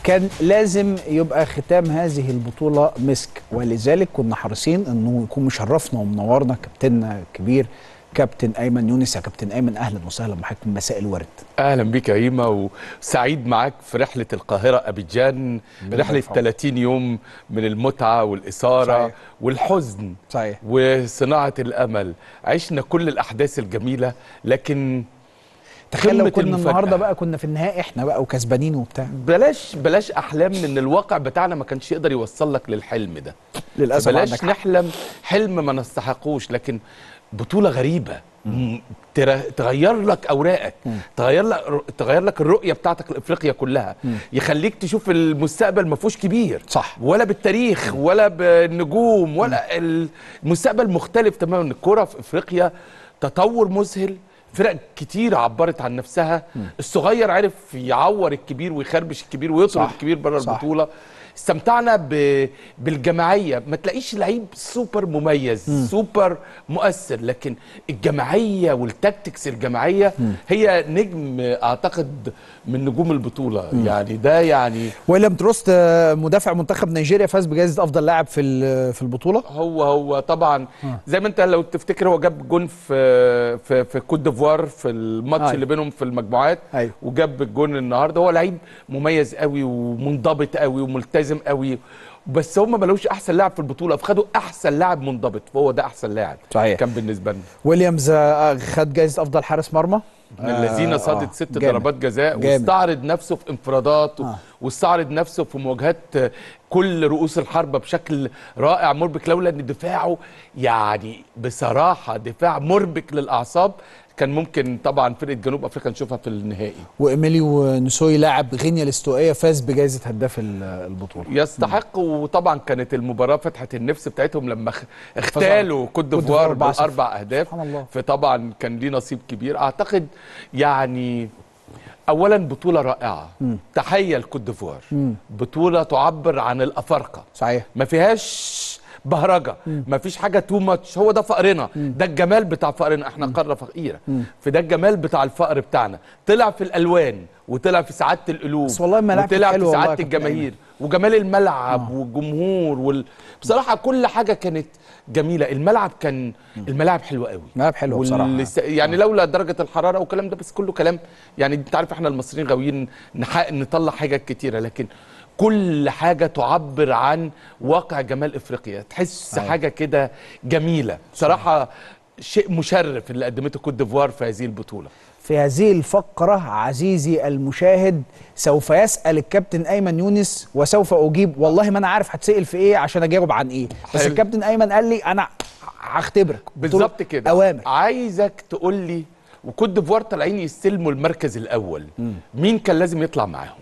كان لازم يبقى ختام هذه البطوله مسك ولذلك كنا حريصين انه يكون مشرفنا ومنورنا كابتننا الكبير كابتن ايمن يونس يا كابتن ايمن اهلا وسهلا بحضرتك مساء الورد اهلا بيك يا هيما وسعيد معاك في رحله القاهره ابيجان رحله يرحمه. 30 يوم من المتعه والاثاره صحيح. والحزن صحيح وصناعه الامل عشنا كل الاحداث الجميله لكن تخيل لو قمة كنا المفاجأة. النهارده بقى كنا في النهائي احنا بقى وكسبانين وبتاع بلاش بلاش احلام ان الواقع بتاعنا ما كانش يقدر يوصل لك للحلم ده للاسف عندك بلاش حق. نحلم حلم ما نستحقوش لكن بطوله غريبه م- تر- تغير لك اوراقك تغير لك تغير لك الرؤيه بتاعتك لافريقيا كلها يخليك تشوف المستقبل ما فيهوش كبير صح. ولا بالتاريخ ولا بالنجوم ولا المستقبل مختلف تماما الكره في افريقيا تطور مذهل فرق كتير عبرت عن نفسها الصغير عرف يعور الكبير ويخربش الكبير ويطرد صح. الكبير بره صح. البطوله استمتعنا ب... بالجماعيه ما تلاقيش لعيب سوبر مميز سوبر مؤثر لكن الجماعيه والتكتكس الجماعيه هي نجم اعتقد من نجوم البطوله يعني ده يعني ويليام تروست آه، مدافع منتخب نيجيريا فاز بجائزه افضل لاعب في ال- في البطوله هو هو طبعا زي ما انت لو تفتكر هو جاب جون في في في كوت ديفوار في الماتش أيوة. اللي بينهم في المجموعات أيوة. وجاب الجون النهارده هو لعيب مميز قوي ومنضبط قوي وملتزم قوي بس هم ما لقوش احسن لاعب في البطوله فخدوا احسن لاعب منضبط فهو ده احسن لاعب صحيح. كان بالنسبه لنا ويليامز آه، خد جائزه افضل حارس مرمى من الذين آه، صادت آه، ست جامد. ضربات جزاء جامد. واستعرض نفسه في انفرادات آه. واستعرض نفسه في مواجهات كل رؤوس الحربة بشكل رائع مربك لولا ان دفاعه يعني بصراحة دفاع مربك للأعصاب كان ممكن طبعا فرقة جنوب أفريقيا نشوفها في النهائي وإيميليو نسوي لاعب غينيا الاستوائيه فاز بجائزه هداف ال- البطوله يستحق وطبعا كانت المباراة فتحت النفس بتاعتهم لما خ- اغتالوا كوت كوت ديفوار ديفوار 4-0. بأربع أهداف سبحان الله. فطبعا كان ليه نصيب كبير أعتقد يعني اولا بطوله رائعه تحيه لكوت ديفوار بطوله تعبر عن الافارقه صحيح ما فيهاش بهرجه ما فيش حاجه تو ماتش هو ده فقرنا ده الجمال بتاع فقرنا احنا قاره فقيره فده الجمال بتاع الفقر بتاعنا طلع في الالوان وطلع في سعاده القلوب بس والله الملاعب كانت وطلع في حلوة والله يا سعاده كابتن الجماهير وجمال الملعب والجمهور وال... بصراحه كل حاجه كانت جميله الملعب كان الملاعب حلوه قوي ملاعب حلوة بصراحة. والس- يعني لولا درجه الحراره والكلام ده بس كله كلام يعني انت عارف احنا المصريين غاويين نحقق نطلع حاجات كتيره لكن كل حاجه تعبر عن واقع جمال افريقيا تحس حاجه كده جميله بصراحه شيء مشرف اللي قدمته كوت ديفوار في هذه البطوله في هذه الفقرة عزيزي المشاهد سوف يسأل الكابتن أيمن يونس وسوف أجيب والله ما أنا عارف هتسأل في إيه عشان أجاوب عن إيه بس حلو. الكابتن أيمن قال لي أنا هختبرك قلت له بالظبط كده أوامر عايزك تقول لي وكوت ديفوار طالعين يستلموا المركز الاول مين كان لازم يطلع معاهم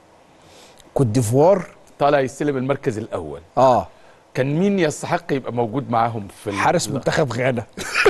كوت ديفوار طالع يستلم المركز الاول آه كان مين يستحق يبقى موجود معاهم في ال- حارس لا. منتخب غانا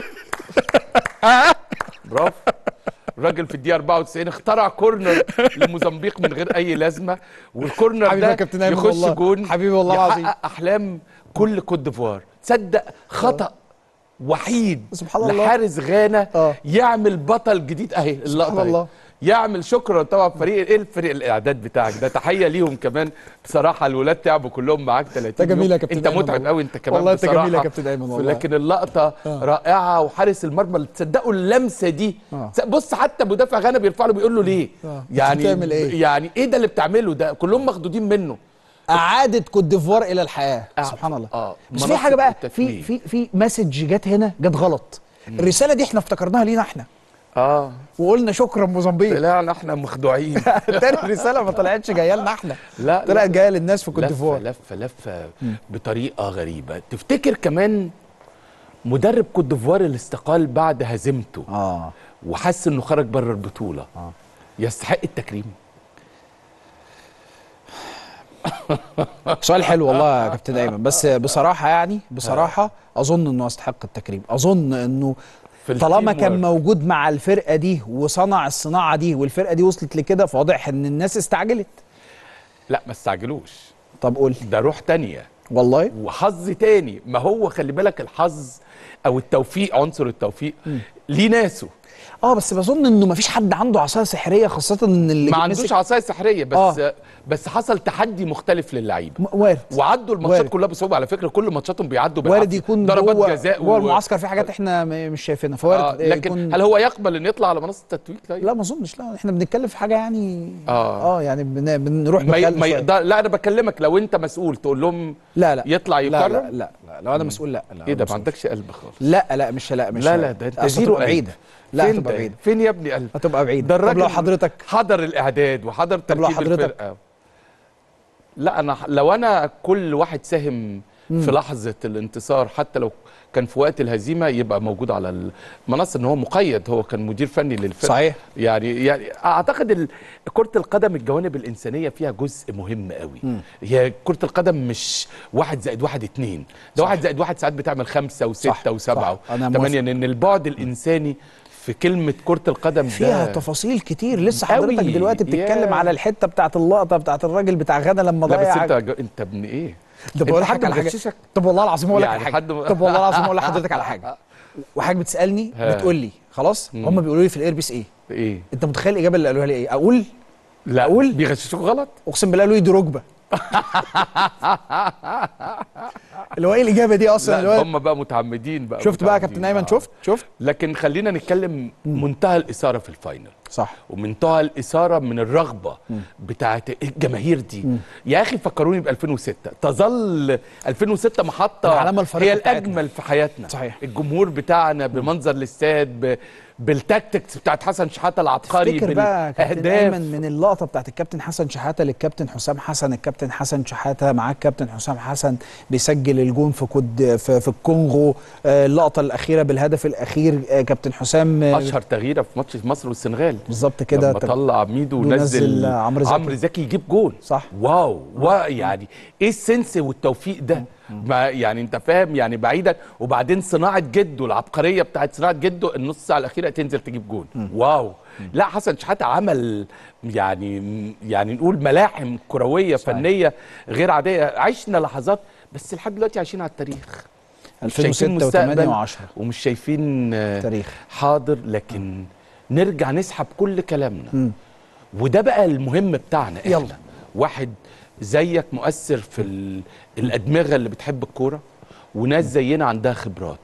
برافو الراجل في الدقيقه 94 اخترع كورنر لموزمبيق من غير اي لازمه والكورنر حبيبي يا ده كابتن أيمن يخش والله. جون حبيبي والله يحقق العظيم. احلام كل كوت ديفوار تصدق خطا وحيد سبحان الله. لحارس غانا آه. يعمل بطل جديد اهي اللقطه أهي. الله. يعمل شكرا طبعا فريق ايه الفريق الاعداد بتاعك ده تحيه ليهم كمان بصراحه الولاد تعبوا كلهم معاك 30 ده جميل يوم. يا كابتن انت أيمن متعب والله. قوي انت كمان والله أنت بصراحة. جميل يا كابتن أيمن والله. لكن اللقطه رائعه وحارس المرمى اللي تصدقوا اللمسه دي آه. بص حتى مدافع غانا بيرفع له بيقول له ليه آه. يعني بتعمل إيه؟ يعني ايه ده اللي بتعمله ده كلهم مخدودين منه أعادة كوت ديفوار إلى الحياة آه. سبحان الله آه. بس في منصة حاجة بقى في التتويج. في في مسج جت هنا جت غلط الرسالة دي احنا افتكرناها لينا احنا اه وقلنا شكرا موزمبيق طلعنا احنا مخدوعين تاني الرسالة ما طلعتش جايه لنا احنا لا طلعت جايه للناس في كوت لفه ديفوار لفه لفه بطريقه غريبه تفتكر كمان مدرب كوت ديفوار اللي استقال بعد هزيمته اه وحس انه خرج بره البطوله آه. يستحق التكريم سؤال حلو والله يا كابتن ايمن بس بصراحه يعني بصراحه اظن انه يستحق التكريم اظن انه في طالما التيم كان وورك. موجود مع الفرقه دي وصنع الصناعه دي والفرقه دي وصلت لكده فواضح ان الناس استعجلت لا ما استعجلوش طب قول ده روح تانية والله وحظ تاني ما هو خلي بالك الحظ او التوفيق عنصر التوفيق ليه ناسه اه بس بظن انه ما فيش حد عنده عصايه سحريه خاصه ان اللي ما مسك- عندوش عصايه سحريه بس آه. آه. بس حصل تحدي مختلف للعيبه م- وارد وعدوا الماتشات وارد. كلها بصعوبه على فكره كل ماتشاتهم بيعدوا وارد بالعافية. يكون ضربات جوه جزاء جوه و- المعسكر في حاجات احنا م- مش شايفينها فوارد آه آه لكن يكون هل هو يقبل ان يطلع على منصه التتويج طيب لا ما اظنش لا احنا بنتكلم في حاجه يعني آه. اه يعني بن... بنروح ما, ي... بخيالنا ما شوية. يقدر لا انا بكلمك لو انت مسؤول تقول لهم لا لا يطلع لا يكرم لا, لا, لا لو انا مسؤول لا, لا ايه ده أنا ما مسؤول. عندكش قلب خالص لا لا مش لا مش لا لا ده انت أصل زيرو هتبقى قلب. بعيده لا فين هتبقى ده؟ بعيده فين يا ابني قلب هتبقى بعيده ده طب لو الراجل حضرتك حضر الاعداد وحضر طب لو ترتيب حضرتك- الفرقه لا انا لو انا كل واحد ساهم في لحظه الانتصار حتى لو كان في وقت الهزيمه يبقى موجود على المنصه ان هو مقيد هو كان مدير فني للفرقه صحيح. يعني يعني اعتقد ال- كره القدم الجوانب الانسانيه فيها جزء مهم قوي هي كره القدم مش واحد زائد واحد اتنين ده واحد زائد واحد ساعات بتعمل خمسه صح، وسته وسبعه صح. أنا وثمانيه لان البعد الانساني في كلمه كره القدم فيها ده تفاصيل كتير لسه أوي. حضرتك دلوقتي بتتكلم ياه. على الحته بتاعت اللقطه بتاعت الراجل بتاع غدا لما لا بس ضيع انت جو- انت ابن ايه؟ طب بقول انت لك حد على حاجه مغششك؟ طب والله العظيم اقول لك يعني على حاجه حد م- طب والله العظيم اقول لحضرتك على حاجه وحاجه بتسالني ها. بتقول لي خلاص هم بيقولوا لي في الايربيس ايه ايه؟ انت متخيل الاجابه اللي قالوها لي ايه اقول لا أقول؟ بيغششوك غلط اقسم بالله قالوا لي دي ركبه اللي هو ايه الاجابه دي اصلا اللي لا هو هم بقى متعمدين بقى شفت بقى يا متعمدين. كابتن ايمن آه. شفت شفت لكن خلينا نتكلم منتهى الاثاره في الفاينل صح ومنتهى الاثاره من الرغبه بتاعت الجماهير دي يا اخي فكروني ب 2006 تظل 2006 محطه العلامة الفارقة هي بتاعتنا. الاجمل في حياتنا صحيح. الجمهور بتاعنا بمنظر الاستاد ب... بالتاكتكس بتاعت حسن شحاته العبقري تفتكر بقى كابتن بالاهداف ايمن من اللقطه بتاعت الكابتن حسن شحاته للكابتن حسام حسن الكابتن حسن شحاته معاه الكابتن حسام حسن بيسجل الجون في كود في, في الكونغو آه، اللقطه الاخيره بالهدف الاخير آه، كابتن حسام آه، اشهر تغييره في ماتش مصر والسنغال بالظبط كده لما طب- طلع ميدو ونزل ونزل عمرو زكي. عمرو زكي يجيب جول صح. واو وا يعني ايه السنس والتوفيق ده ما يعني انت فاهم يعني بعيدا وبعدين صناعه جده العبقريه بتاعت صناعه جده النص ساعه الاخيره تنزل تجيب جول واو لا حسن شحاته عمل يعني يعني نقول ملاحم كرويه فنيه غير عاديه عشنا لحظات بس لحد دلوقتي عايشين على التاريخ مش شايفين 2006 مستقبل و8 و10 ومش شايفين آه، تاريخ. حاضر لكن نرجع نسحب كل كلامنا وده بقى المهم بتاعنا احنا يلا. واحد زيك مؤثر في ال- الادمغه اللي بتحب الكوره وناس زينا عندها خبرات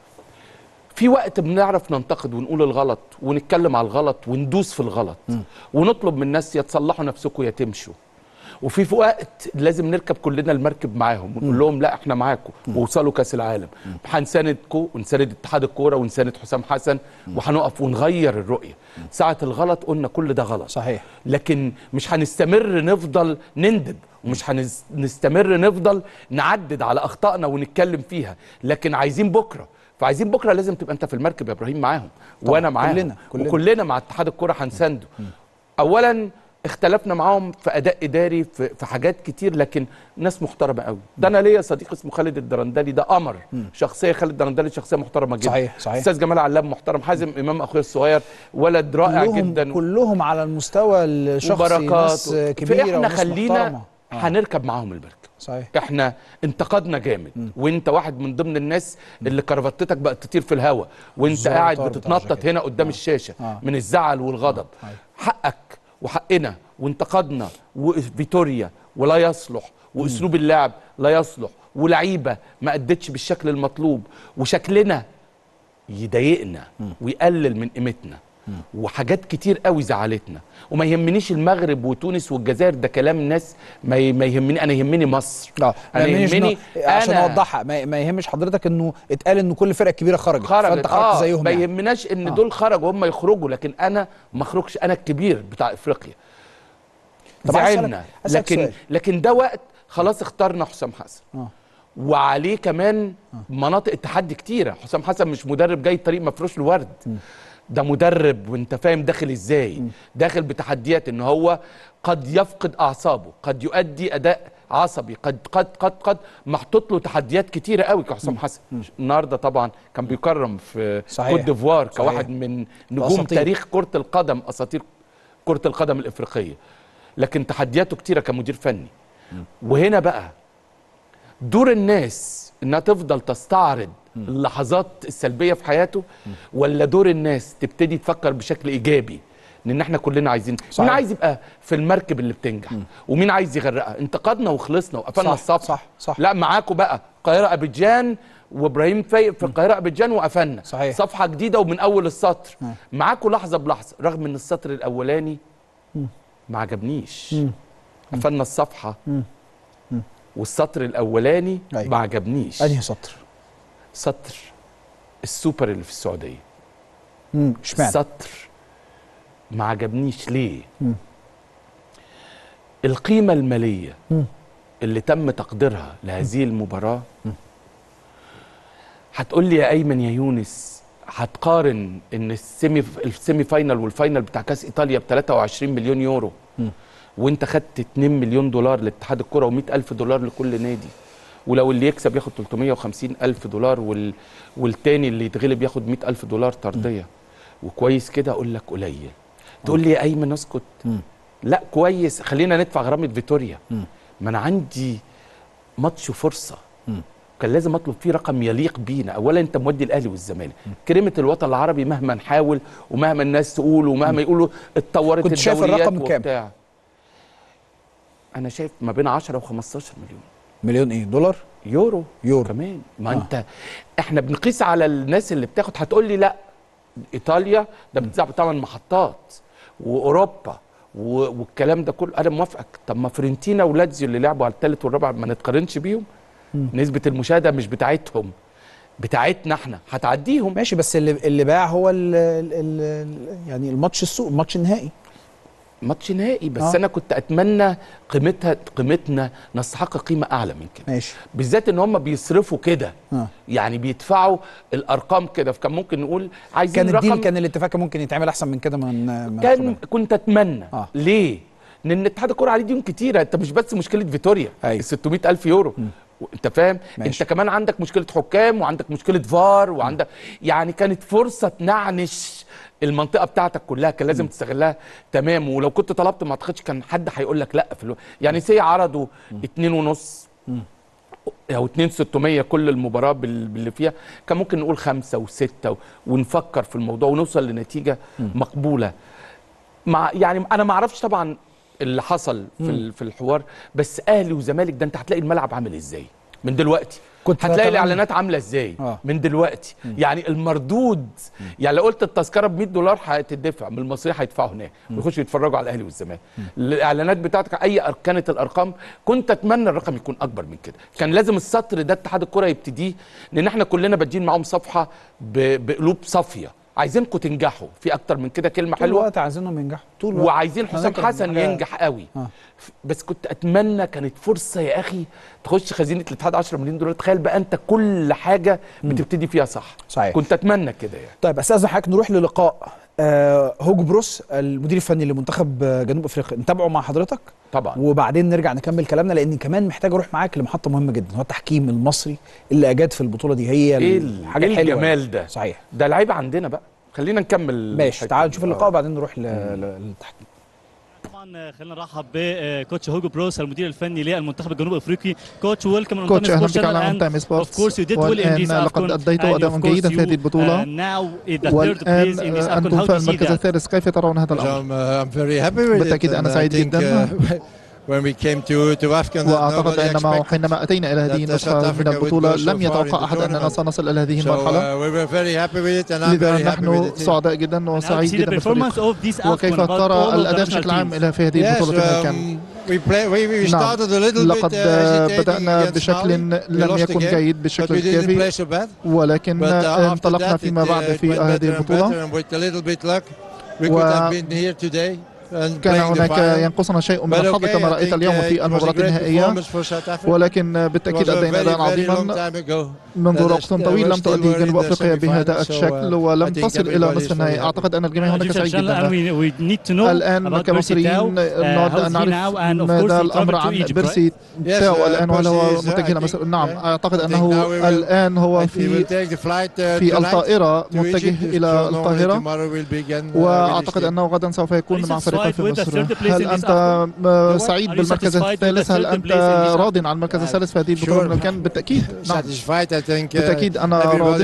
في وقت بنعرف ننتقد ونقول الغلط ونتكلم على الغلط وندوس في الغلط ونطلب من الناس يا تصلحوا نفسكم يا تمشوا وفي في وقت لازم نركب كلنا المركب معاهم ونقول لهم لا احنا معاكم ووصلوا كاس العالم هنساندكم ونساند اتحاد الكوره ونساند حسام حسن وهنقف ونغير الرؤيه ساعه الغلط قلنا كل ده غلط صحيح لكن مش هنستمر نفضل نندب ومش هنستمر نفضل نعدد على اخطائنا ونتكلم فيها لكن عايزين بكره فعايزين بكره لازم تبقى انت في المركب يا ابراهيم معاهم وانا معاهم كلنا- كلنا. وكلنا مع اتحاد الكره هنسانده اولا اختلفنا معاهم في اداء اداري في, في حاجات كتير لكن ناس محترمه قوي ده انا ليا صديق اسمه خالد الدرندلي ده قمر شخصيه خالد الدرندلي شخصيه محترمه جدا صحيح، صحيح. استاذ جمال علام محترم حازم امام اخويا الصغير ولد رائع كلهم جدا كلهم على المستوى الشخصي وبركات ناس كبيره فاحنا وناس خلينا محترمة. هنركب معاهم المركب صحيح احنا انتقدنا جامد وانت واحد من ضمن الناس اللي كرفتتك بقت تطير في الهواء وانت الزرار قاعد طار بتاع بتتنطط الجاكيت. هنا قدام الشاشه آه. من الزعل والغضب أيوة. حقك وحقنا وانتقدنا وفيتوريا ولا يصلح واسلوب اللعب لا يصلح ولعيبه ما ادتش بالشكل المطلوب وشكلنا يضايقنا ويقلل من قيمتنا وحاجات كتير قوي زعلتنا وما يهمنيش المغرب وتونس والجزائر ده كلام ناس ما ي- ما يهمني انا يهمني مصر اه انا ما يهمنيش يهمني إنه- عشان أنا اوضحها ما, ما يهمش حضرتك انه اتقال انه كل فرقه كبيره خرجت خرجت فانت خرجت آه زيهم ما يعني. يهمناش ان آه. دول خرجوا هم يخرجوا لكن انا ما اخرجش انا الكبير بتاع افريقيا طب عايز أسألك- زعلنا أسألك لكن سؤال. لكن ده وقت خلاص اخترنا حسام حسن آه. وعليه كمان مناطق التحدي كتيره حسام حسن مش مدرب جاي طريق مفروش له ورد ده مدرب وانت فاهم داخل ازاي داخل بتحديات ان هو قد يفقد اعصابه قد يؤدي اداء عصبي قد قد قد قد محطوط له تحديات كتيره قوي كحسام حسن النهارده طبعا كان بيكرم في صحيح. كوت ديفوار صحيح. كواحد من نجوم الأساطير. تاريخ كره القدم اساطير كره القدم الافريقيه لكن تحدياته كتيره كمدير فني وهنا بقى دور الناس انها تفضل تستعرض اللحظات السلبيه في حياته ولا دور الناس تبتدي تفكر بشكل ايجابي لان احنا كلنا عايزين صحيح. مين عايز يبقى في المركب اللي بتنجح ومين عايز يغرقها انتقدنا وخلصنا وقفلنا صح، الصف صح، صح. لا معاكم بقى القاهره ابيجان وابراهيم فايق في القاهره ابيجان وقفلنا صحيح. صفحه جديده ومن اول السطر معاكم لحظه بلحظه رغم ان السطر الاولاني ما عجبنيش قفلنا الصفحه والسطر الاولاني أيوة. ما عجبنيش انهي سطر سطر السوبر اللي في السعوديه امم اشمعنى السطر ما عجبنيش ليه القيمة المالية اللي تم تقديرها لهذه المباراة هتقول لي يا أيمن يا يونس هتقارن ان السيمي السيمي فاينل والفاينل بتاع كاس ايطاليا ب 23 مليون يورو وانت خدت 2 مليون دولار لاتحاد الكره و100 الف دولار لكل نادي ولو اللي يكسب ياخد 350 الف دولار وال... والتاني اللي يتغلب ياخد 100 الف دولار طرديه وكويس كده اقول لك قليل تقول لي يا ايمن اسكت لا كويس خلينا ندفع غرامه فيتوريا ما انا عندي ماتش وفرصه كان لازم اطلب فيه رقم يليق بينا اولا انت مودي الاهلي والزمالك كلمه الوطن العربي مهما نحاول ومهما الناس تقول ومهما يقولوا اتطورت كنت شايف الدوريات الرقم كام؟ وبتاع. انا شايف ما بين 10 و15 مليون مليون ايه دولار يورو يورو. كمان ما آه. آه. انت احنا بنقيس على الناس اللي بتاخد هتقول لي لا ايطاليا ده بتذاع بثمان محطات واوروبا و- والكلام ده كله انا موافقك طب ما فرنتينا ولاتزيو اللي لعبوا على الثالث والرابع ما نتقارنش بيهم نسبه المشاهده مش بتاعتهم بتاعتنا احنا هتعديهم ماشي بس اللي اللي باع هو ال ال ال يعني الماتش السوق الماتش النهائي ماتش نهائي بس آه. آه. انا كنت اتمنى قيمتها قيمتنا نستحق قيمه اعلى من كده ماشي بالذات ان هم بيصرفوا كده آه. يعني بيدفعوا الارقام كده فكان ممكن نقول عايزين كان الديل رقم كان الاتفاق كان ممكن يتعمل احسن من كده من من كان خلال. كنت اتمنى آه. آه. ليه لان اتحاد الكوره عليه ديون كتيره انت مش بس مشكله فيتوريا أيوة. ال 600 الف يورو انت فاهم ماشي. انت كمان عندك مشكله حكام وعندك مشكله فار وعندك يعني كانت فرصه تنعنش المنطقه بتاعتك كلها كان لازم تستغلها تمام ولو كنت طلبت ما اعتقدش كان حد هيقول لك لا في الو... يعني سي عرضوا اتنين ونص او 2 600 كل المباراه بال- باللي فيها كان ممكن نقول خمسة وستة و- ونفكر في الموضوع ونوصل لنتيجه مقبوله مع يعني انا ما اعرفش طبعا اللي حصل في ال- في الحوار بس اهلي وزمالك ده انت هتلاقي الملعب عامل ازاي من دلوقتي كنت هتلاقي أتمنى- الاعلانات عامله ازاي آه. من دلوقتي يعني المردود يعني لو قلت التذكره ب 100 دولار هتدفع من المصريين هيدفعوا هناك ويخشوا يتفرجوا على الاهلي والزمالك الاعلانات بتاعتك اي أر- كانت الارقام كنت اتمنى الرقم يكون اكبر من كده كان لازم السطر ده اتحاد الكره يبتديه لان احنا كلنا بادين معاهم صفحه ب- بقلوب صافيه عايزينكم تنجحوا في اكتر من كده كلمه طول حلوه الوقت عايزينهم ينجحوا طول الوقت وعايزين إحنا حسام نكره حسن حاجة- ينجح قوي آه. ف- بس كنت اتمنى كانت فرصه يا اخي تخش خزينه الاتحاد 10 مليون دولار تخيل بقى انت كل حاجه بتبتدي فيها صح صحيح. كنت اتمنى كده يعني طيب استاذن حضرتك نروح للقاء آه هوجو بروس المدير الفني لمنتخب آه، جنوب افريقيا نتابعه مع حضرتك طبعا وبعدين نرجع نكمل كلامنا لان كمان محتاج اروح معاك لمحطه مهمه جدا هو التحكيم المصري اللي اجاد في البطوله دي هي ايه الحاجه ايه الحلوه الجمال ده صحيح ده لعيبه عندنا بقى خلينا نكمل ماشي الحتة تعال دي. نشوف آه. اللقاء وبعدين نروح ل- ل- للتحكيم طبعا خلينا نرحب بكوتش هوجو بروس المدير الفني للمنتخب الجنوب افريقي كوتش ويلكم كوتش اهلا بك على اون تايم سبورتس والان لقد اديتوا اداء جيدا في هذه البطوله والان انتم في المركز الثالث كيف ترون هذا الامر؟ I'm, uh, I'm very happy with بالتأكيد it. أنا and I سعيد think, جداً. uh, when we came to, to Afghan, that واعتقد nobody انما expected حينما اتينا الى هذه that, uh, النسخه South من Africa would البطوله go so لم far يتوقع in the احد اننا tournament. سنصل الى هذه So المرحله uh, we were very happy with it and I'm لذا very happy نحن with the team. سعداء جدا وسعيد جدا بالفريق وكيف ترى الاداء بشكل عام الى في هذه Yes, البطوله كما كان um, we play, we, we نعم. started a little لقد bit uh, hesitating بدأنا against بشكل Mali. We لم lost يكن the game, جيد but بالشكل we didn't الكافي play so bad. ولكن But uh, after انطلقنا that, فيما it, uh, بعد it في went هذه better and البطولة better and with a little bit luck, we و- could have been here today and كان playing the هناك final. ينقصنا شيء من But الحظ okay, كما I رأيت think, اليوم uh, في it was a المباراة great النهائية performance for South Africa. ولكن It was بالتأكيد a أدينا very, أداء very عظيما long time ago. منذ that وقت they طويل were لم still تؤدي were in جنوب the افريقيا بهذا semi-finals, so, الشكل uh, ولم I think تصل الى everybody نصف is النهائي very اعتقد ان الجميع هناك سعيد جدا الان كمصريين نود ان نعرف ماذا الامر عن بيرسي تاو uh, الان وهل هو Percy is, uh, متجه الى I مصر think, نعم uh, اعتقد I think انه now we will- الان هو And we في will take the flight, uh, في tonight الطائرة to متجه Egypt. إلى So normally القاهرة tomorrow we'll begin, uh, واعتقد with انه غدا سوف يكون Are you مع فريقه satisfied في with the مصر third place هل in this انت afternoon? م- Are سعيد you بالمركز satisfied with the الثالث هل third انت place in this راض عن المركز الثالث في هذه البطولة Sure. من كان بالتاكيد نعم satisfied. I think بالتأكيد أنا راض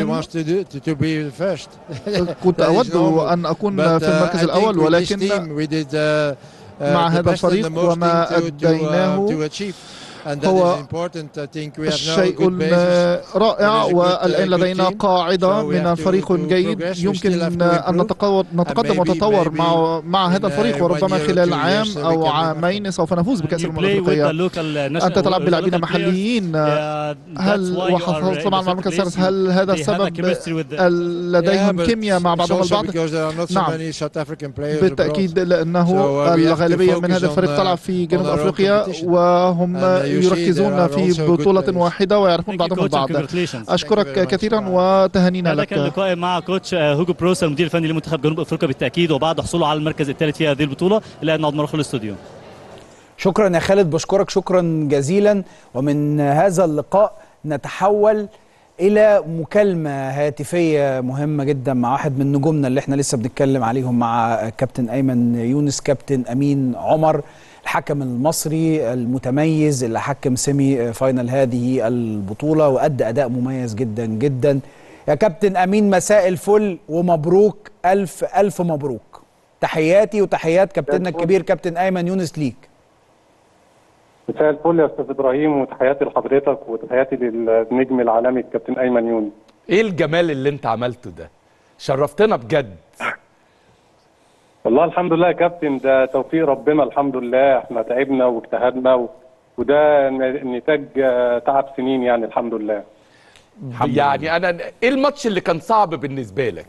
كنت أود أن أكون في المركز الأول ولكن مع هذا الفريق وما أديناه هو الشيء رائع والآن لدينا قاعدة من فريق جيد يمكن أن نتقدم ونتطور مع مع هذا الفريق وربما خلال عام أو عامين سوف نفوز بكأس الأمم الأفريقية أنت تلعب بلاعبين محليين هل وحصلت مع المركز السادس هل هذا السبب لديهم كيمياء مع بعضهم البعض؟ نعم بالتأكيد لأنه الغالبية من هذا الفريق تلعب في جنوب أفريقيا وهم يركزون في بطولة واحدة ويعرفون بعضهم البعض أشكرك كثيرا وتهانينا لك كان لقاء مع كوتش هوجو بروس المدير الفني لمنتخب جنوب أفريقيا بالتأكيد وبعد حصوله على المركز الثالث في هذه البطولة إلى أن نعود مرة الاستوديو شكرا يا خالد بشكرك شكرا جزيلا ومن هذا اللقاء نتحول الى مكالمه هاتفيه مهمه جدا مع واحد من نجومنا اللي احنا لسه بنتكلم عليهم مع كابتن ايمن يونس كابتن امين عمر الحكم المصري المتميز اللي حكم سيمي فاينل هذه البطولة وأدى أداء مميز جدا جدا يا كابتن أمين مساء الفل ومبروك ألف ألف مبروك تحياتي وتحيات كابتننا الكبير كابتن أيمن يونس ليك مساء الفل يا استاذ ابراهيم وتحياتي لحضرتك وتحياتي للنجم العالمي الكابتن ايمن يونس ايه الجمال اللي انت عملته ده شرفتنا بجد والله الحمد لله يا كابتن ده توفيق ربنا الحمد لله احنا تعبنا واجتهدنا و... وده نتاج تعب سنين يعني الحمد لله يعني انا ايه الماتش اللي كان صعب بالنسبه لك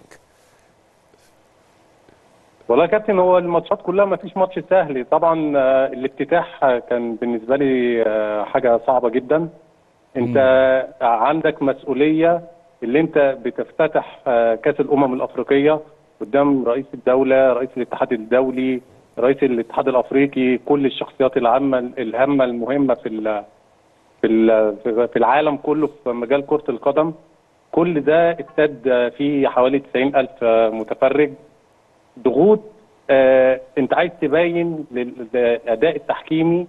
والله يا كابتن هو الماتشات كلها ما فيش ماتش سهل طبعا الافتتاح كان بالنسبه لي حاجه صعبه جدا انت م. عندك مسؤوليه اللي انت بتفتتح كاس الامم الافريقيه قدام رئيس الدولة رئيس الاتحاد الدولي رئيس الاتحاد الافريقي كل الشخصيات العامة الهامة المهمة في ال في ال في العالم كله في مجال كرة القدم كل ده ابتد فيه حوالي 90 ألف متفرج ضغوط آه انت عايز تبين للاداء التحكيمي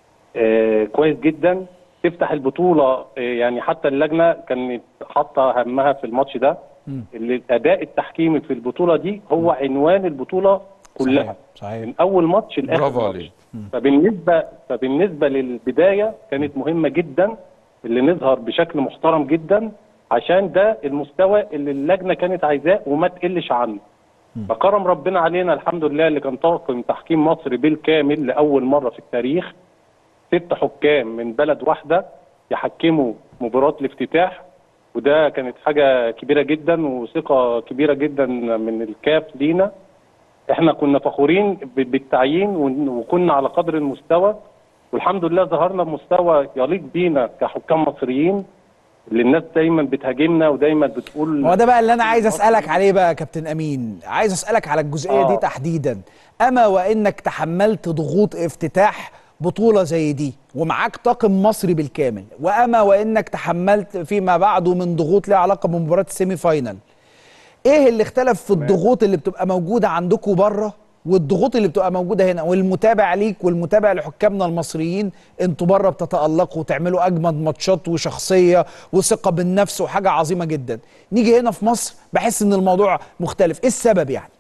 آه كويس جدا تفتح البطولة آه يعني حتى اللجنة كانت حاطة همها في الماتش ده اللي الاداء التحكيمي في البطوله دي هو عنوان البطوله كلها صحيح. صحيح. من اول ماتش لاخر برافو ماتش عليك فبالنسبه فبالنسبه للبدايه كانت مهمه جدا اللي نظهر بشكل محترم جدا عشان ده المستوى اللي اللجنه كانت عايزاه وما تقلش عنه فكرم ربنا علينا الحمد لله اللي كان طاقم تحكيم مصر بالكامل لاول مره في التاريخ ست حكام من بلد واحده يحكموا مباراه الافتتاح وده كانت حاجه كبيره جدا وثقه كبيره جدا من الكاف لينا احنا كنا فخورين بالتعيين وكنا على قدر المستوى والحمد لله ظهرنا بمستوى يليق بينا كحكام مصريين اللي الناس دايما بتهاجمنا ودايما بتقول هو ده بقى اللي انا عايز اسالك عليه بقى يا كابتن امين عايز اسالك على الجزئيه آه. دي تحديدا اما وانك تحملت ضغوط افتتاح بطولة زي دي ومعاك طاقم مصري بالكامل وأما وإنك تحملت فيما بعده من ضغوط لها علاقة بمباراة السيمي فاينل إيه اللي اختلف في الضغوط اللي بتبقى موجودة عندكم بره والضغوط اللي بتبقى موجودة هنا والمتابع ليك والمتابع لحكامنا المصريين انتوا بره بتتألقوا وتعملوا أجمد ماتشات وشخصية وثقة بالنفس وحاجة عظيمة جدا نيجي هنا في مصر بحس إن الموضوع مختلف إيه السبب يعني؟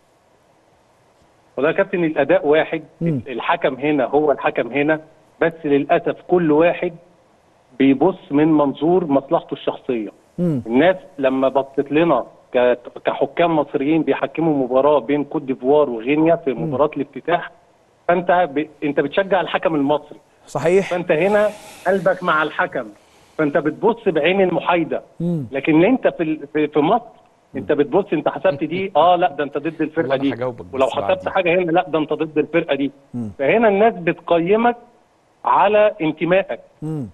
والله يا كابتن الاداء واحد مم. الحكم هنا هو الحكم هنا بس للاسف كل واحد بيبص من منظور مصلحته الشخصيه مم. الناس لما بصت لنا ك- كحكام مصريين بيحكموا مباراه بين كوت ديفوار وغينيا في مباراه الافتتاح فانت ب... انت بتشجع الحكم المصري صحيح؟ فانت هنا قلبك مع الحكم فانت بتبص بعين المحايده مم. لكن انت في ال- في في مصر انت بتبص انت حسبت دي اه لا ده انت ضد الفرقه والله أنا دي هجاوبك بس ولو حسبت بعدين. حاجه هنا لا ده انت ضد الفرقه دي مم. فهنا الناس بتقيمك على انتمائك مم.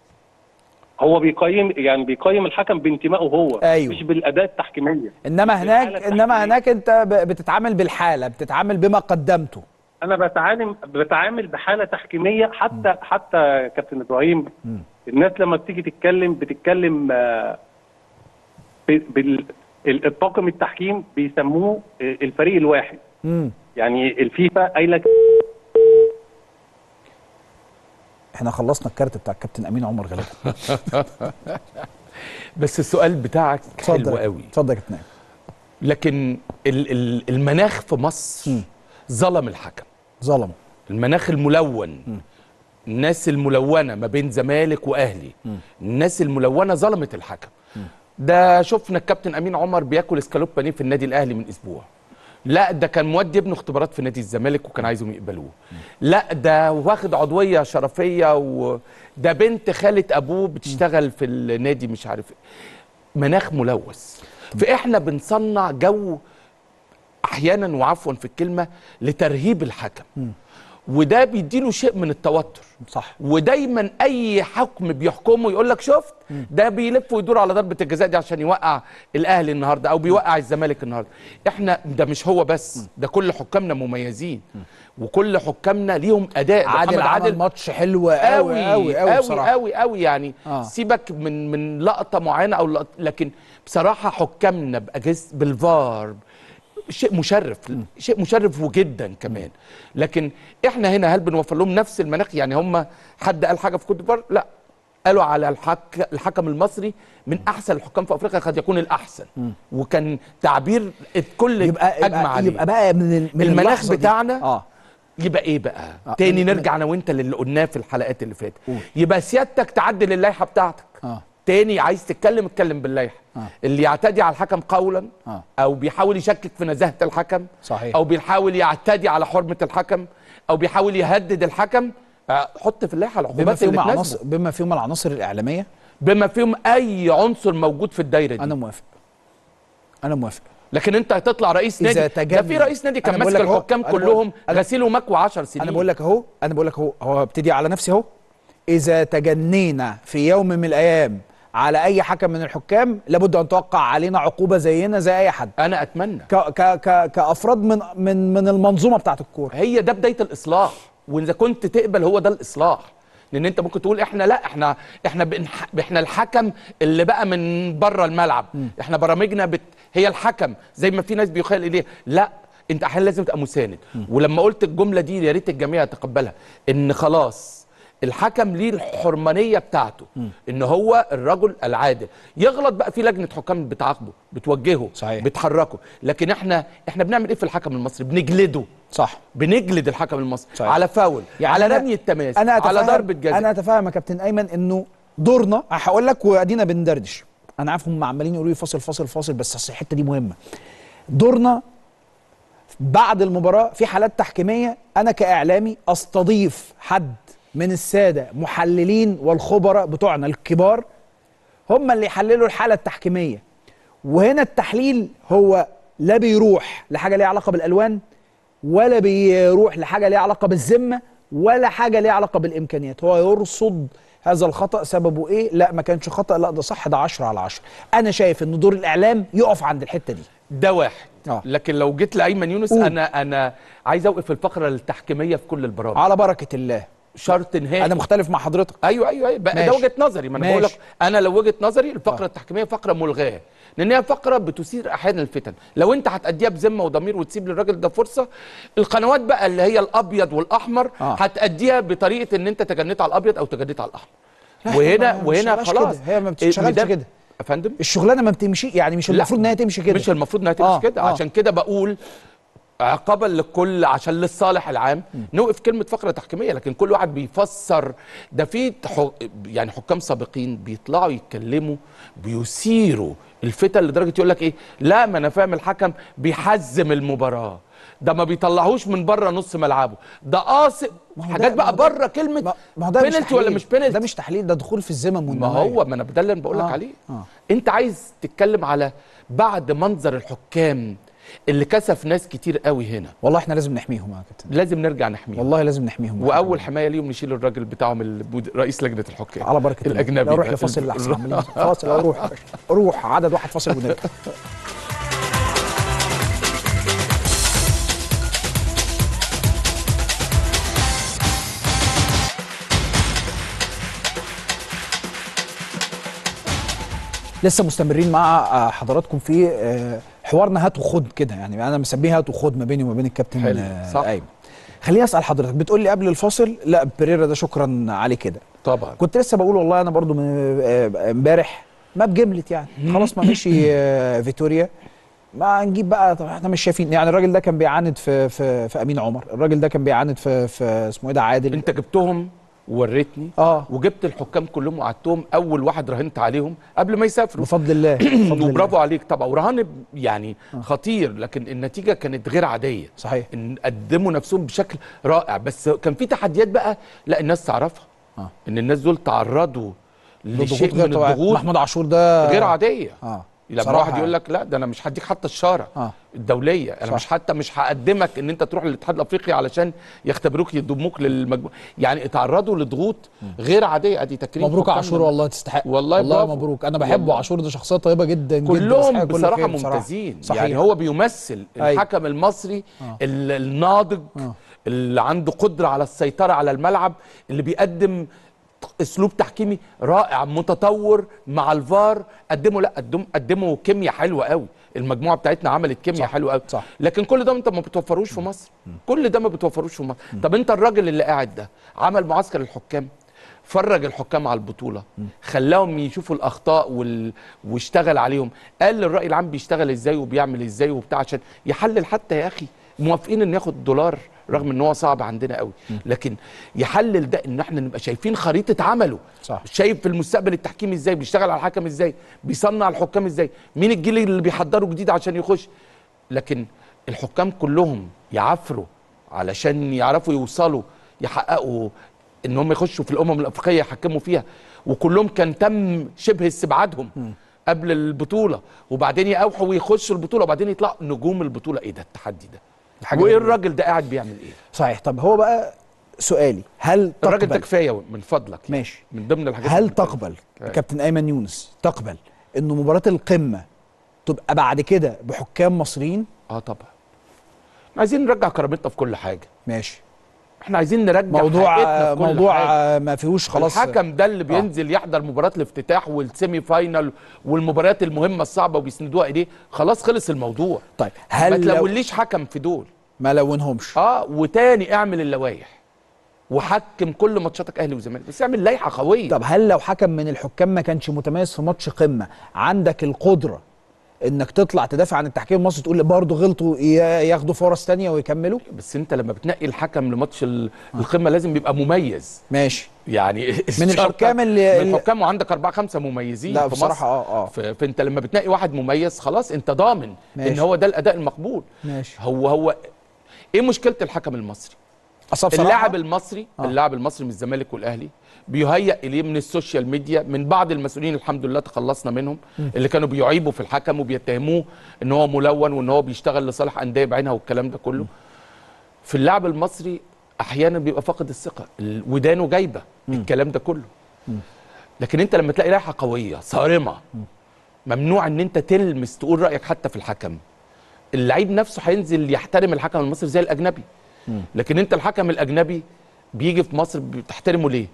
هو بيقيم يعني بيقيم الحكم بانتمائه هو أيوه. مش بالاداء التحكيميه انما هناك بالحالة انما التحكيمية. هناك انت ب- بتتعامل بالحاله بتتعامل بما قدمته انا بتعامل بتعامل بحاله تحكيميه حتى حتى كابتن ابراهيم مم. الناس لما بتيجي تتكلم بتتكلم آه، ب- بال ال- الطاقم التحكيم بيسموه آه، الفريق الواحد مم. يعني الفيفا قايله احنا خلصنا الكارت بتاع الكابتن امين عمر غالبا بس السؤال بتاعك حلو قوي اتفضل يا كابتن أيمن. لكن ال ال المناخ في مصر مم. ظلم الحكم ظلموا المناخ الملون الناس الملونه ما بين زمالك واهلي الناس الملونه ظلمت الحكم ده شفنا الكابتن امين عمر بياكل اسكالوب بانيه في النادي الاهلي من اسبوع لا ده كان مودي ابنه اختبارات في نادي الزمالك وكان عايزهم يقبلوه لا ده واخد عضويه شرفيه وده بنت خاله ابوه بتشتغل في النادي مش عارف إيه. مناخ ملوث فاحنا بنصنع جو احيانا وعفوا في الكلمه لترهيب الحكم وده بيديله شيء من التوتر صح ودايما اي حكم بيحكمه يقول لك شفت ده بيلف ويدور على ضربه الجزاء دي عشان يوقع الاهلي النهارده او بيوقع الزمالك النهارده احنا ده مش هو بس ده كل حكامنا مميزين وكل حكامنا ليهم اداء ده عادل محمد عمل ماتش حلو قوي قوي قوي قوي بصراحه قوي قوي يعني آه. آه. سيبك من من لقطه معينه او لقطة لكن بصراحه حكامنا باجهزه بالفار شيء مشرف شيء مشرف وجدا كمان لكن احنا هنا هل بنوفر لهم نفس المناخ يعني هم حد قال حاجه في كوت ديفوار لا قالوا على الحك... الحكم المصري من احسن الحكام في افريقيا قد يكون الاحسن وكان تعبير الكل يبقى اجمع يبقى, عليه يبقى بقى من, ال- من المناخ اللحظة دي. بتاعنا اه يبقى ايه بقى آه، تاني من- نرجع انا وانت للي قلناه في الحلقات اللي فاتت قول. يبقى سيادتك تعدل اللائحه بتاعتك اه تاني عايز تتكلم اتكلم باللائحه آه. اللي يعتدي على الحكم قولا آه. او بيحاول يشكك في نزاهه الحكم صحيح. او بيحاول يعتدي على حرمه الحكم او بيحاول يهدد الحكم آه، حط في اللائحه بما العقوبات فيهم اللي عناصر تناسبه بما فيهم العناصر الاعلاميه بما فيهم اي عنصر موجود في الدايره دي انا موافق انا موافق لكن انت هتطلع رئيس إذا نادي ده تجنن- في رئيس نادي كان أنا بقول ماسك لك أهو، الحكام أنا بقول- كلهم أنا- غسيل ومكوى 10 سنين انا بقول لك اهو انا بقول لك اهو هو ابتدي على نفسي اهو اذا تجنينا في يوم من الايام على اي حكم من الحكام لابد ان توقع علينا عقوبه زينا زي اي حد انا اتمنى ك ك ك كافراد من من من المنظومه بتاعت الكوره هي ده بدايه الاصلاح واذا كنت تقبل هو ده الاصلاح لان انت ممكن تقول احنا لا احنا احنا بنح... احنا الحكم اللي بقى من بره الملعب احنا برامجنا بت... هي الحكم زي ما في ناس بيخيل اليه لا انت احيانا لازم تبقى مساند ولما قلت الجمله دي يا ريت الجميع يتقبلها ان خلاص الحكم ليه الحرمانيه بتاعته ان هو الرجل العادل يغلط بقى في لجنه حكام بتعاقبه بتوجهه صحيح. بتحركه لكن احنا احنا بنعمل ايه في الحكم المصري بنجلده صح بنجلد الحكم المصري صحيح. على فاول يعني على أنا- رمي التماس انا على أتفهم ضربه جزاء انا اتفاهم يا كابتن ايمن انه دورنا هقول لك وادينا بندردش انا عارف هم عمالين يقولوا لي فاصل فاصل فاصل بس أصل الحته دي مهمه دورنا بعد المباراه في حالات تحكيميه انا كاعلامي استضيف حد من الساده محللين والخبراء بتوعنا الكبار هم اللي يحللوا الحاله التحكيميه وهنا التحليل هو لا بيروح لحاجه ليها علاقه بالالوان ولا بيروح لحاجه ليها علاقه بالذمه ولا حاجه ليها علاقه بالامكانيات هو يرصد هذا الخطا سببه ايه لا ما كانش خطا لا ده صح ده 10 على 10 انا شايف ان دور الاعلام يقف عند الحته دي ده واحد آه. لكن لو جيت لايمن يونس قول. انا انا عايز اوقف الفقره التحكيميه في كل البرامج على بركه الله شرط نهائي انا مختلف مع حضرتك ايوه ايوه ايوه بقى ده ماشي. وجهه نظري ما انا ماشي. بقول لك انا لو وجهه نظري الفقره آه. التحكيميه فقره ملغاه لان هي فقره بتثير احيانا الفتن لو انت هتاديها بذمه وضمير وتسيب للراجل ده فرصه القنوات بقى اللي هي الابيض والاحمر آه. هتاديها بطريقه ان انت تجنيت على الابيض او تجنيت على الاحمر لا، وهنا ما- ما وهنا بتشتغلش خلاص كده. هي ما بتشتغلش ده- كده. يا فندم الشغلانه ما بتمشي يعني مش لا، المفروض انها تمشي كده مش المفروض انها تمشي آه، كده آه. عشان كده بقول عقابا للكل عشان للصالح العام نوقف كلمه فقره تحكيميه لكن كل واحد بيفسر ده في تح- يعني حكام سابقين بيطلعوا يتكلموا بيثيروا الفتن لدرجه يقول لك ايه لا ما انا فاهم الحكم بيحزم المباراه ده ما بيطلعوش من بره نص ملعبه ده قاصد ما هو ده- حاجات ما بقى هو ده- بره كلمه ما ما هو ده مش بينالتي ولا تحليل. مش بينالتي ده مش تحليل ده دخول في الذمم ما والنوايا هو ما انا ده اللي انا بقول لك آه، عليه آه. انت عايز تتكلم على بعد منظر الحكام اللي كسف ناس كتير قوي هنا والله احنا لازم نحميهم يا كابتن لازم نرجع نحميهم والله لازم نحميهم واول حمايه ليهم نشيل الراجل بتاعهم المد- رئيس لجنه الحكام على بركه الله. الاجنبي لا روح ده. لفاصل الاحسن عمالين فاصل أو روح يا باشا. روح عدد واحد فاصل ونرجع لسه مستمرين مع آه، حضراتكم في آه، حوارنا هات وخد كده يعني انا مسميه هات وخد ما بيني وما بين الكابتن حلو، آه، صح. ايمن خليني اسال حضرتك بتقول لي قبل الفاصل لا بيريرا ده شكرا عليه كده طبعا كنت لسه بقول والله انا برضو من آه، امبارح ما بجملت يعني خلاص ما مشي آه، فيتوريا ما نجيب بقى طب احنا مش شايفين يعني الراجل ده كان بيعاند في في في امين عمر الراجل ده كان بيعاند في في اسمه ايه ده عادل انت جبتهم ووريتني اه وجبت الحكام كلهم وقعدتهم اول واحد راهنت عليهم قبل ما يسافروا بفضل الله بفضل الله وبرافو عليك طبعا ورهان يعني خطير لكن النتيجه كانت غير عاديه صحيح ان قدموا نفسهم بشكل رائع بس كان في تحديات بقى لا الناس تعرفها آه. ان الناس دول تعرضوا لشيء غير من طبيعي. الضغوط محمود عاشور ده غير عاديه اه لما صراحة واحد يقول يعني. لك لا ده انا مش هديك حتى الشاره اه الدوليه انا صح. مش حتى مش هقدمك ان انت تروح للاتحاد الافريقي علشان يختبروك يضموك للمجموعه يعني اتعرضوا لضغوط غير عاديه ادي تكريم مبروك حكام عاشور من- والله تستحق والله والله برافو. مبروك انا بحبه والله. عاشور ده شخصيه طيبه جدا جدا كلهم يستحق كل بصراحه خير بصراحة. ممتازين صحيح. يعني هو بيمثل أيوة. الحكم المصري آه. ال- الناضج آه. اللي عنده قدره على السيطره على الملعب اللي بيقدم اسلوب تحكيمي رائع متطور مع الفار قدموا لا قدموا قدموا كيمياء حلوه قوي المجموعه بتاعتنا عملت كيمياء صح. حلوه قوي صح. لكن كل ده انت ما بتوفروش في مصر كل ده ما بتوفروش في مصر طب انت الراجل اللي قاعد ده عمل معسكر الحكام فرج الحكام على البطوله خلاهم يشوفوا الاخطاء وال... واشتغل عليهم قال للراي العام بيشتغل ازاي وبيعمل ازاي وبتاع عشان يحلل حتى يا اخي موافقين ان ياخد دولار رغم ان هو صعب عندنا قوي لكن يحلل ده ان احنا نبقى شايفين خريطه عمله صح. شايف في المستقبل التحكيم ازاي بيشتغل على الحكم ازاي بيصنع الحكام ازاي مين الجيل اللي بيحضره جديد عشان يخش لكن الحكام كلهم يعافروا علشان يعرفوا يوصلوا يحققوا ان هم يخشوا في الامم الافريقيه يحكموا فيها وكلهم كان تم شبه استبعادهم قبل البطوله وبعدين يقاوحوا ويخشوا البطوله وبعدين يطلعوا نجوم البطوله ايه ده التحدي ده حاجة وايه غريبة. الراجل ده قاعد بيعمل ايه صحيح طب هو بقى سؤالي هل الراجل ده تقبل كفايه من فضلك يعني. ماشي من ضمن الحاجات هل اللي بتقول- تقبل أيوة. كابتن ايمن يونس تقبل انه مباراه القمه تبقى بعد كده بحكام مصريين اه طبعا احنا عايزين نرجع كرامتنا في كل حاجه ماشي احنا عايزين نرجع موضوع حقيقتنا في كل موضوع حاجة. ما فيهوش خلاص الحكم ده اللي بينزل يحضر مباراه الافتتاح والسيمي فاينال والمباريات المهمه الصعبه وبيسندوها ايديه خلاص خلص الموضوع طيب ما هل لو تلونليش حكم في دول ما لونهمش اه وتاني اعمل اللوائح وحكم كل ماتشاتك اهلي وزمالك بس اعمل لائحه قويه طب هل لو حكم من الحكام ما كانش متميز في ماتش قمه عندك القدره انك تطلع تدافع عن التحكيم المصري تقول برضه غلطوا ي- ياخدوا فرص تانية ويكملوا بس انت لما بتنقي الحكم لماتش ال- القمه لازم يبقى مميز ماشي يعني من الشرط- الحكام اللي من الحكام وعندك اربعه خمسه مميزين لا في بصراحه مصر. اه اه ف- فانت لما بتنقي واحد مميز خلاص انت ضامن ماشي. ان هو ده الاداء المقبول ماشي هو هو ايه مشكله الحكم المصري اصل بصراحه اللاعب المصري آه. آه. اللاعب المصري من الزمالك والاهلي بيهيأ اليه من السوشيال ميديا من بعض المسؤولين الحمد لله تخلصنا منهم اللي كانوا بيعيبوا في الحكم وبيتهموه ان هو ملون وان هو بيشتغل لصالح انديه بعينها والكلام ده كله في اللاعب المصري احيانا بيبقى فاقد الثقه ال- ودانه جايبه الكلام ده كله لكن انت لما تلاقي لائحه قويه صارمه ممنوع ان انت تلمس تقول رايك حتى في الحكم اللعيب نفسه هينزل يحترم الحكم المصري زي الاجنبي لكن انت الحكم الاجنبي بيجي في مصر بتحترمه ليه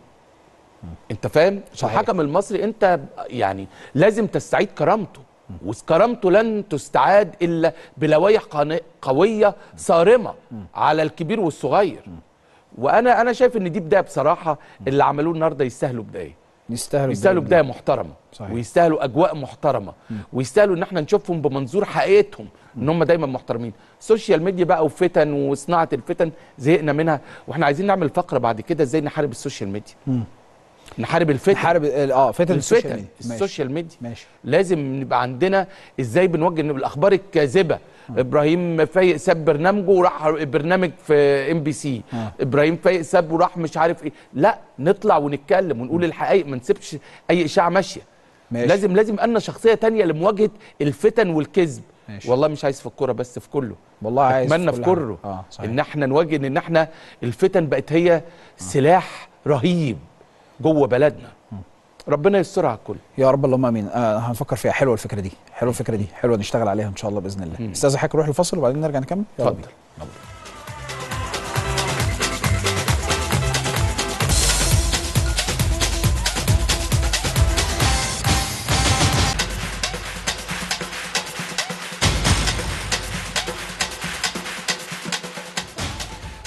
انت فاهم صحيح. الحكم المصري انت يعني لازم تستعيد كرامته وكرامته لن تستعاد الا بلوائح قان- قويه صارمه على الكبير والصغير وانا انا شايف ان دي بدايه بصراحه اللي عملوه النهارده يستاهلوا بدايه يستاهلوا يستاهلوا بداية. بدايه محترمه صحيح. ويستاهلوا اجواء محترمه ويستاهلوا ان احنا نشوفهم بمنظور حقيقتهم ان هم دايما محترمين السوشيال ميديا بقى وفتن وصناعه الفتن زهقنا منها واحنا عايزين نعمل فقره بعد كده ازاي نحارب السوشيال ميديا نحارب الفتن نحارب اه فتن السوشيال الفتن ميديا ماشي. السوشيال ميديا ماشي لازم نبقى عندنا ازاي بنوجه إن الاخبار الكاذبه ابراهيم فايق ساب برنامجه وراح برنامج في ام بي سي آه. ابراهيم فايق ساب وراح مش عارف ايه لا نطلع ونتكلم ونقول الحقائق ما نسيبش اي اشاعه ماشيه ماشي. لازم لازم أن شخصيه تانية لمواجهه الفتن والكذب ماشي. والله مش عايز في الكوره بس في كله والله عايز اتمنى في كل حاجة. كله اه صحيح ان احنا نواجه ان احنا الفتن بقت هي سلاح رهيب جوه بلدنا ربنا يسترها على الكل يا رب اللهم امين آه هنفكر فيها حلوه الفكره دي حلوه الفكره دي حلوه نشتغل عليها ان شاء الله باذن الله استاذ حضرتك نروح الفصل وبعدين نرجع نكمل يلا اتفضل. بينا.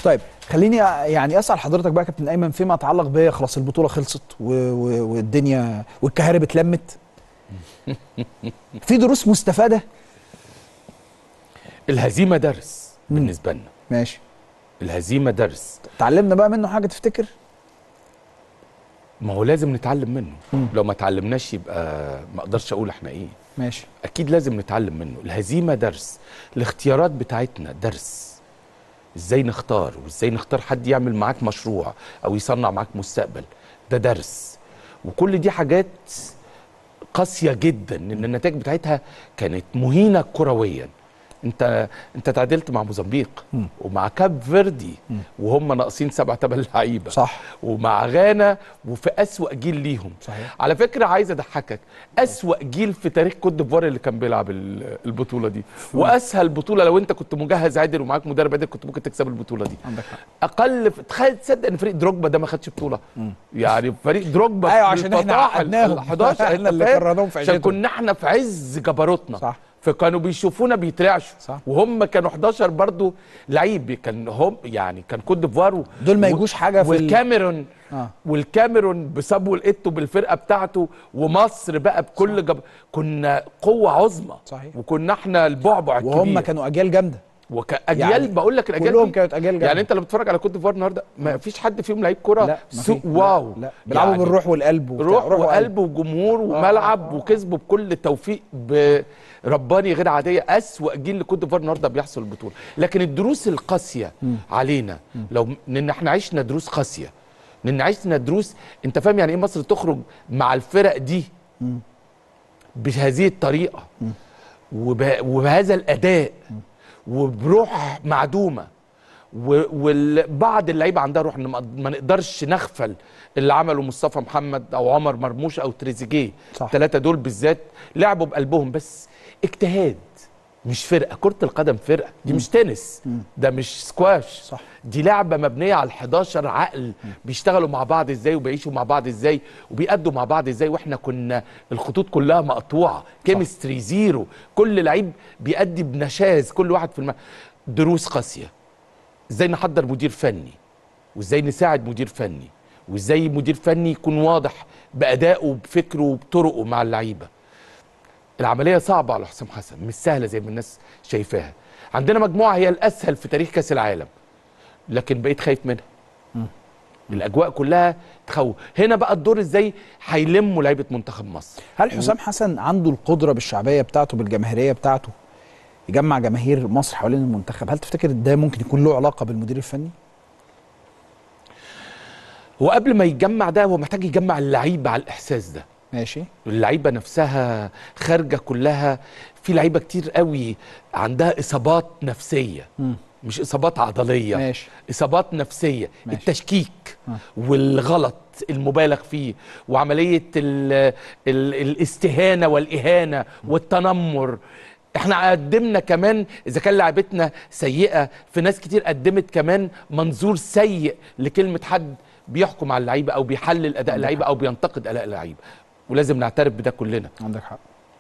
طيب خليني يعني اسال حضرتك بقى يا كابتن ايمن فيما يتعلق ب خلاص البطوله خلصت و... و... والدنيا والكهارب اتلمت في دروس مستفاده الهزيمه درس بالنسبه لنا ماشي الهزيمه درس اتعلمنا بقى منه حاجه تفتكر ما هو لازم نتعلم منه مم. لو ما اتعلمناش يبقى ما اقدرش اقول احنا ايه ماشي اكيد لازم نتعلم منه الهزيمه درس الاختيارات بتاعتنا درس ازاي نختار وازاي نختار حد يعمل معاك مشروع او يصنع معاك مستقبل ده درس وكل دي حاجات قاسيه جدا ان النتائج بتاعتها كانت مهينه كرويا انت انت تعادلت مع موزمبيق مم. ومع كاب فيردي مم. وهم ناقصين سبع تمن لعيبه صح ومع غانا وفي أسوأ جيل ليهم صحيح. على فكرة عايز أضحكك أسوأ جيل في تاريخ كوت ديفوار اللي كان بيلعب ال- البطولة دي وأسهل بطولة لو أنت كنت مجهز عادل ومعاك مدرب عادل كنت ممكن تكسب البطولة دي عندك حق أقل في- تخيل تصدق إن فريق دروجبا ده ما خدش بطولة يعني فريق دروجبا أيوة، في عشان إحنا الفطاحل عقدناهم. ال 11 إحنا اللي فاهم؟ كرهناهم في عشان عيشتهم. كنا إحنا في عز جبروتنا صح. فكانوا بيشوفونا بيترعشوا صح. وهم كانوا 11 برضو لعيب كان هم يعني كان كوت ديفوار و- دول ما و- يجوش حاجة في ال- والكاميرون اه والكاميرون بسابو الايتو بالفرقه بتاعته ومصر بقى بكل جب... كنا قوه عظمى صحيح. وكنا احنا البعبع الكبير وهم كانوا اجيال جامده وكاجيال يعني يعني بقول لك الاجيال كلهم دي كانت اجيال جامده يعني انت لما بتتفرج على كوت ديفوار النهارده ما فيش حد فيهم لعيب كوره لا ما سوق في. واو لا, لا. بيلعبوا يعني بالروح والقلب وبتاع. روح وقلب. وقلب وجمهور وملعب وكسبوا بكل توفيق برباني غير عاديه اسوا جيل لكوت ديفوار النهارده بيحصل البطوله لكن الدروس القاسيه علينا لو ان احنا عشنا دروس قاسيه ان عشنا دروس انت فاهم يعني ايه مصر تخرج مع الفرق دي بهذه الطريقه وب- وبهذا الاداء وبروح معدومه وبعض اللعيبه عندها روح ان ما ما نقدرش نغفل اللي عمله مصطفى محمد او عمر مرموش او تريزيجيه صح. الثلاثه دول بالذات لعبوا بقلبهم بس اجتهاد مش فرقه كره القدم فرقه دي مش تنس ده مش سكواش صح. دي لعبه مبنيه على ال11 عقل بيشتغلوا مع بعض ازاي وبيعيشوا مع بعض ازاي وبيأدوا مع بعض ازاي واحنا كنا الخطوط كلها مقطوعه كيمستري زيرو كل لعيب بيأدي بنشاز كل واحد في الم... دروس قاسيه ازاي نحضر مدير فني وازاي نساعد مدير فني وازاي مدير فني يكون واضح بادائه وبفكره وبطرقه مع اللعيبه العمليه صعبه على حسام حسن مش سهله زي ما الناس شايفاها عندنا مجموعه هي الاسهل في تاريخ كاس العالم لكن بقيت خايف منها الاجواء كلها تخوف هنا بقى الدور ازاي هيلموا لعيبه منتخب مصر هل حسام حسن عنده القدره بالشعبيه بتاعته بالجماهيريه بتاعته يجمع جماهير مصر حوالين المنتخب هل تفتكر ده ممكن يكون له علاقه بالمدير الفني هو قبل ما يجمع ده هو محتاج يجمع اللعيبه على الاحساس ده ماشي اللعيبه نفسها خارجه كلها في لعيبه كتير قوي عندها اصابات نفسيه مم. مش اصابات عضليه ماشي اصابات نفسيه ماشي. التشكيك آه. والغلط المبالغ فيه وعمليه ال ال الاستهانه والاهانه والتنمر احنا قدمنا كمان اذا كان لعبتنا سيئه في ناس كتير قدمت كمان منظور سيء لكلمه حد بيحكم على اللعيبه او بيحلل اداء اللعيبه او بينتقد اداء اللعيبه ولازم نعترف بده كلنا عندك حق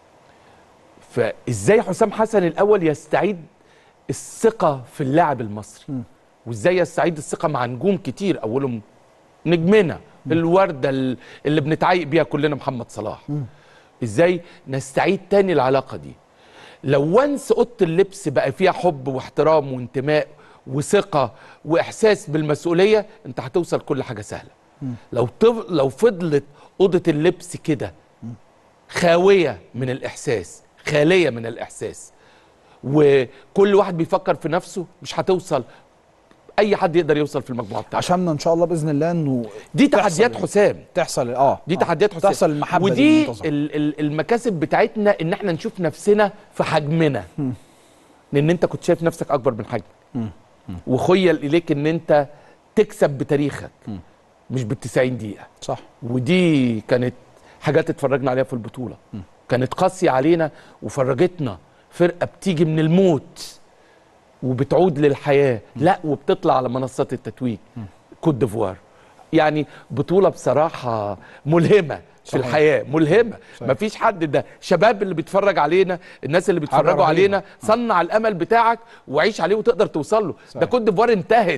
فازاي حسام حسن الاول يستعيد الثقه في اللاعب المصري م. وازاي يستعيد الثقه مع نجوم كتير اولهم نجمنا الورده ال- اللي بنتعايق بيها كلنا محمد صلاح ازاي نستعيد تاني العلاقه دي لو وانس اوضه اللبس بقى فيها حب واحترام وانتماء وثقه واحساس بالمسؤوليه انت هتوصل كل حاجه سهله لو طف... لو فضلت اوضه اللبس كده خاويه من الاحساس خاليه من الاحساس وكل واحد بيفكر في نفسه مش هتوصل اي حد يقدر يوصل في المجموعه بتاعته عشان ان شاء الله باذن الله انه دي تحصل تحديات ال- حسام تحصل اه دي آه. تحديات حسام تحصل المحبه دي ودي المنتظمة. ال- ال- المكاسب بتاعتنا ان احنا نشوف نفسنا في حجمنا لان انت كنت شايف نفسك اكبر من حجمك وخيل اليك ان انت تكسب بتاريخك مش بال 90 دقيقه صح ودي كانت حاجات اتفرجنا عليها في البطوله كانت قاسيه علينا وفرجتنا فرقه بتيجي من الموت وبتعود للحياه لا وبتطلع على منصات التتويج كوت ديفوار يعني بطوله بصراحه ملهمه في صحيح. الحياه ملهمه صحيح. مفيش حد ده شباب اللي بيتفرج علينا الناس اللي بيتفرجوا رهيبة. علينا صنع الامل بتاعك وعيش عليه وتقدر توصل له ده صحيح. كوت ديفوار انتهت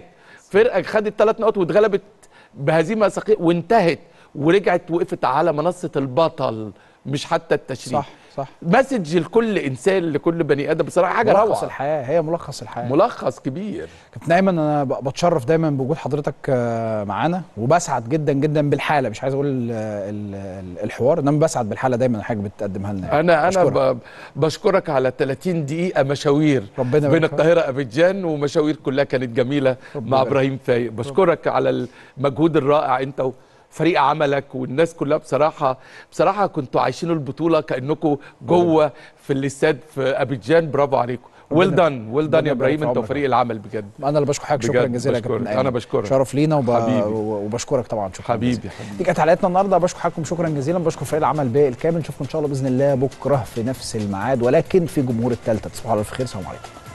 فرقه خدت ثلاث نقط واتغلبت بهزيمه ثقيله وانتهت ورجعت وقفت على منصه البطل مش حتى التشريف صح صح مسج لكل انسان لكل بني ادم بصراحه حاجه ملخص روعه الحياه هي ملخص الحياه ملخص كبير كابتن ايمن انا ب- بتشرف دايما بوجود حضرتك آه، معانا وبسعد جدا جدا بالحاله مش عايز اقول ال- ال- الحوار انما بسعد بالحاله دايما حاجه بتقدمها لنا يعني. انا انا بشكرك. ب- بشكرك على 30 دقيقه مشاوير ربنا بين يبارك القاهره ابيجان ومشاوير كلها كانت جميله ربنا مع يبارك. ابراهيم فايق بشكرك على المجهود الرائع انت وفريق عملك والناس كلها بصراحه بصراحه كنتوا عايشين البطوله كانكم جوه في الاستاد في ابيجان برافو عليكم ويل دان ويل دان ربنا يا يبارك ابراهيم في انت عمرك. وفريق العمل بجد انا اللي بشكر حضرتك شكرا بجد جزيلا يا كابتن بشكرك. ايمن أنا بشكرك. شرف لينا وب... حبيبي. وبشكرك طبعا شكرا حبيبي جزيلا. حبيبي دي كانت حلقتنا النهارده بشكر حضراتكم شكرا جزيلا بشكر فريق العمل بالكامل نشوفكم ان شاء الله باذن الله بكره في نفس الميعاد ولكن في جمهور الثالثه تصبحوا على الف خير السلام عليكم